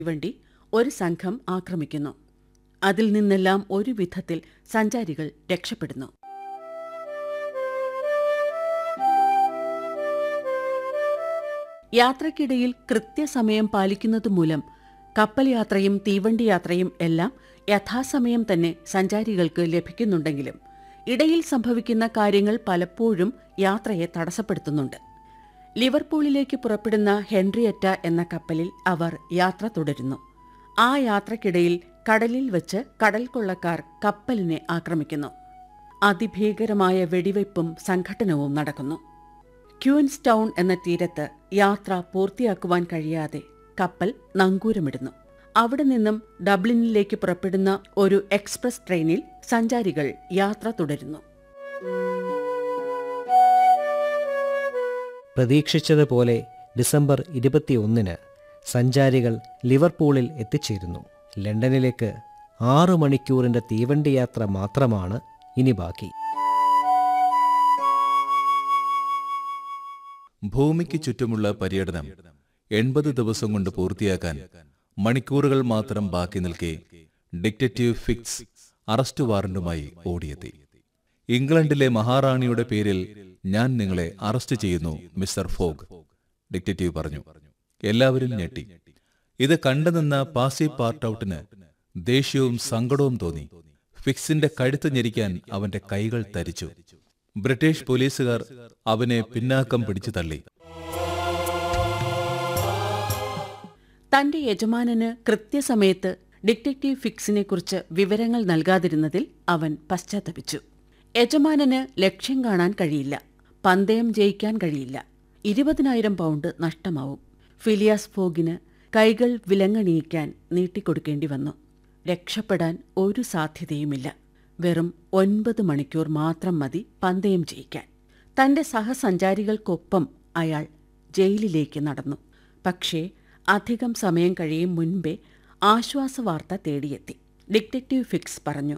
വണ്ടി ഒരു സംഘം ആക്രമിക്കുന്നു അതിൽ നിന്നെല്ലാം ഒരു വിധത്തിൽ സഞ്ചാരികൾ രക്ഷപ്പെടുന്നു യാത്രക്കിടയിൽ കൃത്യസമയം പാലിക്കുന്നതുമൂലം കപ്പൽ യാത്രയും തീവണ്ടി യാത്രയും എല്ലാം യഥാസമയം തന്നെ സഞ്ചാരികൾക്ക് ലഭിക്കുന്നുണ്ടെങ്കിലും ഇടയിൽ സംഭവിക്കുന്ന കാര്യങ്ങൾ പലപ്പോഴും യാത്രയെ തടസ്സപ്പെടുത്തുന്നുണ്ട് ലിവർപൂളിലേക്ക് പുറപ്പെടുന്ന ഹെൻറിയറ്റ എന്ന കപ്പലിൽ അവർ യാത്ര തുടരുന്നു ആ യാത്രക്കിടയിൽ കടലിൽ വച്ച് കടൽ കൊള്ളക്കാർ കപ്പലിനെ ആക്രമിക്കുന്നു അതിഭീകരമായ വെടിവയ്പും സംഘട്ടനവും നടക്കുന്നു ക്യൂൻസ് ടൗൺ എന്ന തീരത്ത് യാത്ര പൂർത്തിയാക്കുവാൻ കഴിയാതെ കപ്പൽ നങ്കൂരമിടുന്നു അവിടെ നിന്നും ഡബ്ലിനിലേക്ക് പുറപ്പെടുന്ന ഒരു എക്സ്പ്രസ് ട്രെയിനിൽ സഞ്ചാരികൾ യാത്ര തുടരുന്നു പ്രതീക്ഷിച്ചതുപോലെ ഡിസംബർ ഇരുപത്തിയൊന്നിന് സഞ്ചാരികൾ ലിവർപൂളിൽ എത്തിച്ചേരുന്നു ലണ്ടനിലേക്ക് ആറു മണിക്കൂറിന്റെ തീവണ്ടി യാത്ര മാത്രമാണ് ഇനി ബാക്കി ഭൂമിക്ക് ചുറ്റുമുള്ള പര്യടനം എൺപത് ദിവസം കൊണ്ട് പൂർത്തിയാക്കാൻ മണിക്കൂറുകൾ മാത്രം ബാക്കി നിൽക്കെ ഡിക്റ്ററ്റീവ് ഫിക്സ് അറസ്റ്റ് വാറന്റുമായി ഓടിയെത്തി ഇംഗ്ലണ്ടിലെ മഹാറാണിയുടെ പേരിൽ ഞാൻ നിങ്ങളെ അറസ്റ്റ് ചെയ്യുന്നു മിസ്റ്റർ ഫോഗ് ഡിക്റ്ററ്റീവ് പറഞ്ഞു എല്ലാവരും ഞെട്ടി ഇത് കണ്ടുനിന്ന പാസി പാർട്ടൌട്ടിന് ദേഷ്യവും സങ്കടവും തോന്നി ഫിക്സിന്റെ കഴുത്ത് ഞെരിക്കാൻ അവന്റെ കൈകൾ തരിച്ചു ബ്രിട്ടീഷ് പോലീസുകാർ അവനെ പിന്നാക്കം പിടിച്ചു തള്ളി തന്റെ യജമാനന് കൃത്യസമയത്ത് ഡിറ്റക്റ്റീവ് ഫിക്സിനെക്കുറിച്ച് വിവരങ്ങൾ നൽകാതിരുന്നതിൽ അവൻ പശ്ചാത്തപിച്ചു യജമാനന് ലക്ഷ്യം കാണാൻ കഴിയില്ല പന്തയം ജയിക്കാൻ കഴിയില്ല ഇരുപതിനായിരം പൗണ്ട് നഷ്ടമാവും ഫിലിയാസ് ഫോഗിന് കൈകൾ വിലങ്ങണിയിക്കാൻ നീട്ടിക്കൊടുക്കേണ്ടി വന്നു രക്ഷപ്പെടാൻ ഒരു സാധ്യതയുമില്ല വെറും ഒൻപത് മണിക്കൂർ മാത്രം മതി പന്തയം ജയിക്കാൻ തന്റെ സഹസഞ്ചാരികൾക്കൊപ്പം അയാൾ ജയിലിലേക്ക് നടന്നു പക്ഷേ അധികം സമയം കഴിയും മുൻപേ ആശ്വാസവാർത്ത തേടിയെത്തി ഡിറ്റക്റ്റീവ് ഫിക്സ് പറഞ്ഞു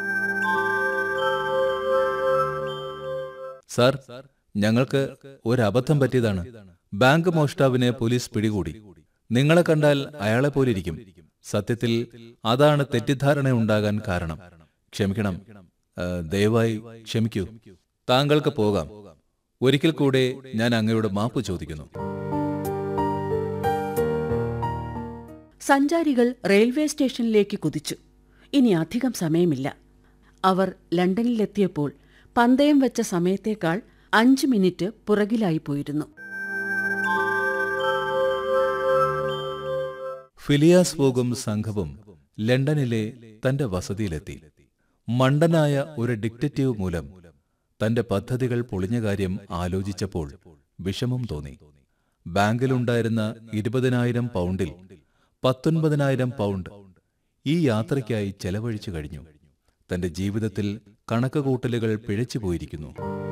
സാർ ഞങ്ങൾക്ക് ഒരു അബദ്ധം പറ്റിയതാണ് ബാങ്ക് മോഷ്ടാവിനെ പോലീസ് പിടികൂടി നിങ്ങളെ കണ്ടാൽ അയാളെ പോലിരിക്കും സത്യത്തിൽ അതാണ് തെറ്റിദ്ധാരണ ഉണ്ടാകാൻ കാരണം ക്ഷമിക്കണം ആ, ദയവായി ക്ഷമിക്കൂ താങ്കൾക്ക് പോകാം ഒരിക്കൽ കൂടെ ഞാൻ അങ്ങയോട് മാപ്പ് ചോദിക്കുന്നു സഞ്ചാരികൾ റെയിൽവേ സ്റ്റേഷനിലേക്ക് കുതിച്ചു ഇനി അധികം സമയമില്ല അവർ ലണ്ടനിലെത്തിയപ്പോൾ പന്തയം വെച്ച സമയത്തേക്കാൾ അഞ്ച് മിനിറ്റ് പുറകിലായി പോയിരുന്നു ഫിലിയാസ് ഫോഗും സംഘവും ലണ്ടനിലെ തന്റെ വസതിയിലെത്തി മണ്ടനായ ഒരു ഡിക്റ്ററ്റീവ് മൂലം തന്റെ പദ്ധതികൾ പൊളിഞ്ഞ കാര്യം ആലോചിച്ചപ്പോൾ വിഷമം തോന്നി ബാങ്കിലുണ്ടായിരുന്ന ഇരുപതിനായിരം പൗണ്ടിൽ പത്തൊൻപതിനായിരം പൗണ്ട് ഈ യാത്രയ്ക്കായി ചെലവഴിച്ചു കഴിഞ്ഞു തന്റെ ജീവിതത്തിൽ കണക്കുകൂട്ടലുകൾ പിഴച്ചു പോയിരിക്കുന്നു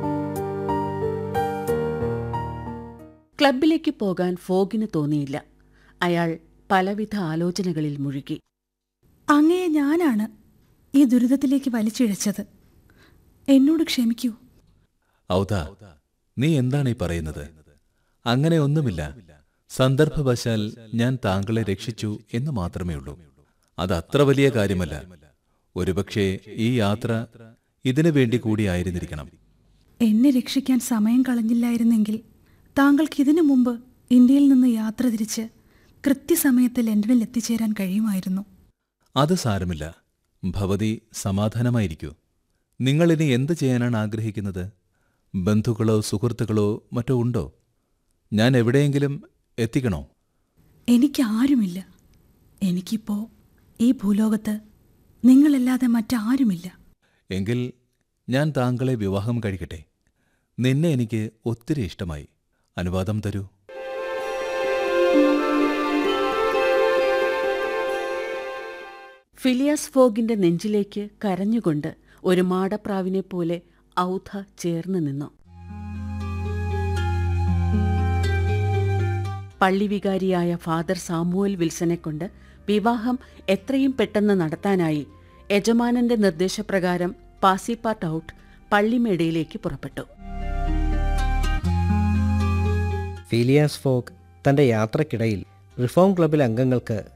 ക്ലബിലേക്ക് പോകാൻ ഫോഗിന് തോന്നിയില്ല അയാൾ പലവിധ ആലോചനകളിൽ മുഴുകി അങ്ങയെ ഞാനാണ് ഈ ദുരിതത്തിലേക്ക് വലിച്ചിഴച്ചത് എന്നോട് ക്ഷമിക്കൂ ഔദ നീ എന്താണ് ഈ പറയുന്നത് അങ്ങനെ ഒന്നുമില്ല സന്ദർഭവശാൽ ഞാൻ താങ്കളെ രക്ഷിച്ചു എന്ന് മാത്രമേ ഉള്ളൂ അത് അത്ര വലിയ കാര്യമല്ല ഒരുപക്ഷെ ഈ യാത്ര ഇതിനു വേണ്ടി കൂടിയായിരുന്നിരിക്കണം എന്നെ രക്ഷിക്കാൻ സമയം കളഞ്ഞില്ലായിരുന്നെങ്കിൽ താങ്കൾക്ക് ഇതിനു മുമ്പ് ഇന്ത്യയിൽ നിന്ന് യാത്ര തിരിച്ച് കൃത്യസമയത്ത് ലണ്ടനിൽ എത്തിച്ചേരാൻ കഴിയുമായിരുന്നു അത് സാരമില്ല ഭവതി സമാധാനമായിരിക്കൂ നിങ്ങളിനി എന്ത് ചെയ്യാനാണ് ആഗ്രഹിക്കുന്നത് ബന്ധുക്കളോ സുഹൃത്തുക്കളോ മറ്റോ ഉണ്ടോ ഞാൻ എവിടെയെങ്കിലും എത്തിക്കണോ എനിക്ക് ആരുമില്ല എനിക്കിപ്പോ ഈ ഭൂലോകത്ത് നിങ്ങളല്ലാതെ മറ്റാരുമില്ല എങ്കിൽ ഞാൻ താങ്കളെ വിവാഹം കഴിക്കട്ടെ നിന്നെ എനിക്ക് ഒത്തിരി ഇഷ്ടമായി അനുവാദം തരൂ ഫിലിയാസ് ഫോഗിന്റെ നെഞ്ചിലേക്ക് കരഞ്ഞുകൊണ്ട് ഒരു മാടപ്രാവിനെ പോലെ ഔധ ചേർന്ന് നിന്നു പള്ളിവികാരിയായ ഫാദർ സാമുവൽ വിൽസനെ കൊണ്ട് വിവാഹം എത്രയും പെട്ടെന്ന് നടത്താനായി യജമാനന്റെ നിർദ്ദേശപ്രകാരം പാസിപ്പാർട്ട് ഔട്ട് പള്ളിമേടയിലേക്ക് പുറപ്പെട്ടു ഫീലിയാസ് ഫോഗ് തന്റെ യാത്രക്കിടയിൽ റിഫോം ക്ലബിലെ അംഗങ്ങൾക്ക്